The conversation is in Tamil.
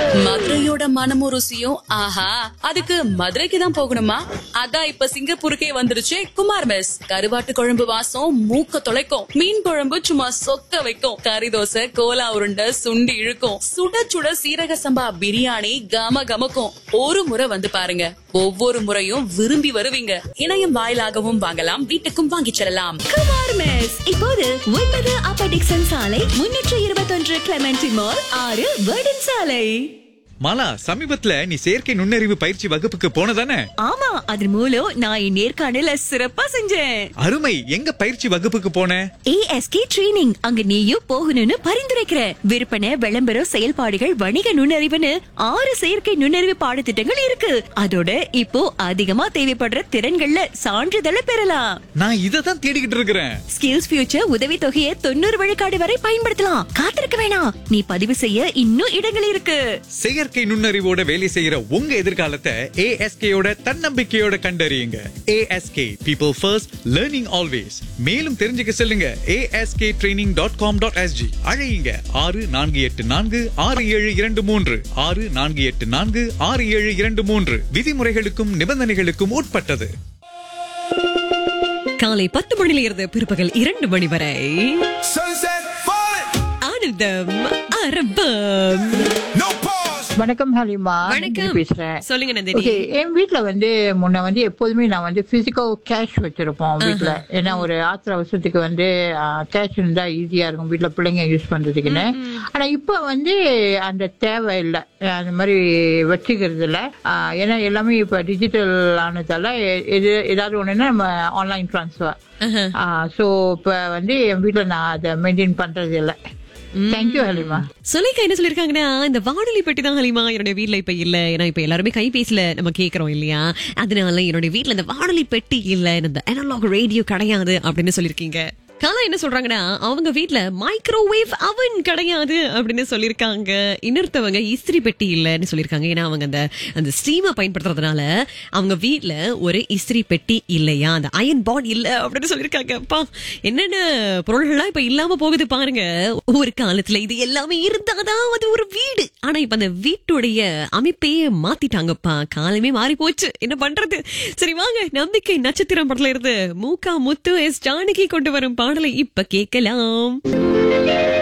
மதுரையோட மனமும் ருசியும் ஆஹா அதுக்கு மதுரைக்கு தான் போகணுமா அதான் இப்ப சிங்கப்பூருக்கே வந்துருச்சு குமார் மெஸ் கருவாட்டு குழம்பு வாசம் மூக்க தொலைக்கும் மீன் குழம்பு சும்மா சொக்க வைக்கும் கறி தோசை கோலா உருண்டை சுண்டி இழுக்கும் சுட சுட சீரக சம்பா பிரியாணி கம கமக்கும் ஒரு முறை வந்து பாருங்க ஒவ்வொரு முறையும் விரும்பி வருவீங்க இணையம் வாயிலாகவும் வாங்கலாம் வீட்டுக்கும் வாங்கிச் செல்லலாம் குமார் மெஸ் இப்போது ஒன்பது அப்பர் டிக்சன் சாலை முன்னூற்று இருபத்தொன்று கிளமெண்டி மால் ஆறு வேர்டன் சாலை மாலா சமீபத்துல நீ செயற்கை நுண்ணறிவு பயிற்சி வகுப்புக்கு போனதானே ஆமா அதன் மூலம் நான் என் நேர்காணல சிறப்பா செஞ்சேன் அருமை எங்க பயிற்சி வகுப்புக்கு போன ஏஎஸ்கே ட்ரெய்னிங் அங்க நீயும் போகணும்னு பரிந்துரைக்கிற விற்பனை விளம்பரம் செயல்பாடுகள் வணிக நுண்ணறிவுன்னு ஆறு செயற்கை நுண்ணறிவு பாடத்திட்டங்கள் இருக்கு அதோட இப்போ அதிகமா தேவைப்படுற திறன்கள்ல சான்றிதழை பெறலாம் நான் இத தான் தேடிக்கிட்டு இருக்கிறேன் ஸ்கில்ஸ் ஃபியூச்சர் உதவி தொகையை தொண்ணூறு விழுக்காடு வரை பயன்படுத்தலாம் காத்திருக்க வேணாம் நீ பதிவு செய்ய இன்னும் இடங்கள் இருக்கு செயற்கை நுண்ணறிவோட வேலை செய்யற உங்க எதிர்காலத்தை ஏஎஸ்கேயோட தன்னம்பிக்கையோட கண்டறியுங்க ASK people first learning always மேலும் தெரிஞ்சுக்க செல்லுங்க ASK training dot com dot SG அழையுங்க ஆறு நான்கு எட்டு நான்கு ஆறு ஏழு இரண்டு மூன்று ஆறு நான்கு எட்டு நான்கு ஆறு ஏழு இரண்டு மூன்று விதிமுறைகளுக்கும் நிபந்தனைகளுக்கும் உட்பட்டது காலை பத்து மணியில இருந்து பிற்பகல் இரண்டு மணி வரை Sunset falling, ஆனந்தம் அரபம் no pause. வணக்கம் ஹலிமா வணக்கம். நந்தினி பேசுறேன் சொல்லுங்க நந்தினி ஓகே என் வீட்ல வந்து முன்ன வந்து எப்போதுமே நான் வந்து பிசிக்கல் கேஷ் வச்சிருப்போம் வீட்ல ஏன்னா ஒரு ஆத்திர அவசரத்துக்கு வந்து கேஷ் இருந்தா ஈஸியா இருக்கும் வீட்ல பிள்ளைங்க யூஸ் பண்றதுக்குன்னு ஆனா இப்ப வந்து அந்த தேவை இல்லை அந்த மாதிரி வச்சுக்கிறது இல்ல ஆஹ் ஏன்னா எல்லாமே இப்ப டிஜிட்டல் ஆனதால எ- எது ஏதாவது ஒண்ணுன்னா நம்ம ஆன்லைன் ட்ரான்ஸ்ஃபர் ஸோ இப்ப வந்து என் வீட்ல நான் அதை மெயின்டைன் பண்றது இல்லை தேங்க்யூ ஹலிமா சுலேகா என்ன சொல்லிருக்காங்கன்னா இந்த வானொலி பெட்டி தான் ஹலிமா என்னுடைய வீட்ல இப்ப இல்ல ஏன்னா இப்ப எல்லாருமே கைபேசியில நம்ம கேக்குறோம் இல்லையா அதனால என்னுடைய வீட்ல இந்த வானொலி பெட்டி இல்ல இந்த அனலாக் ரேடியோ கிடையாது அப்படின்னு சொல்லிருக்கீங்க காலா என்ன சொல்றாங்கன்னா அவங்க வீட்ல மைக்ரோவேவ் அவன் கிடையாது அப்படின்னு சொல்லிருக்காங்க இன்னொருத்தவங்க இஸ்திரி பெட்டி இல்லைன்னு சொல்லிருக்காங்க ஏன்னா அவங்க அந்த அந்த ஸ்டீமை பயன்படுத்துறதுனால அவங்க வீட்ல ஒரு இஸ்திரி பெட்டி இல்லையா அந்த அயன் பாட் இல்ல அப்படின்னு சொல்லிருக்காங்க அப்பா என்னென்ன பொருள்கள்லாம் இப்ப இல்லாம போகுது பாருங்க ஒரு காலத்துல இது எல்லாமே இருந்தாதான் அது ஒரு வீடு ஆனா இப்ப அந்த வீட்டுடைய அமைப்பையே மாத்திட்டாங்கப்பா காலமே மாறி போச்சு என்ன பண்றது சரி வாங்க நம்பிக்கை நட்சத்திரம் படத்துல இருந்து மூக்கா முத்து எஸ் ஜானகி கொண்டு வரும் பாடலை இப்ப கேட்கலாம்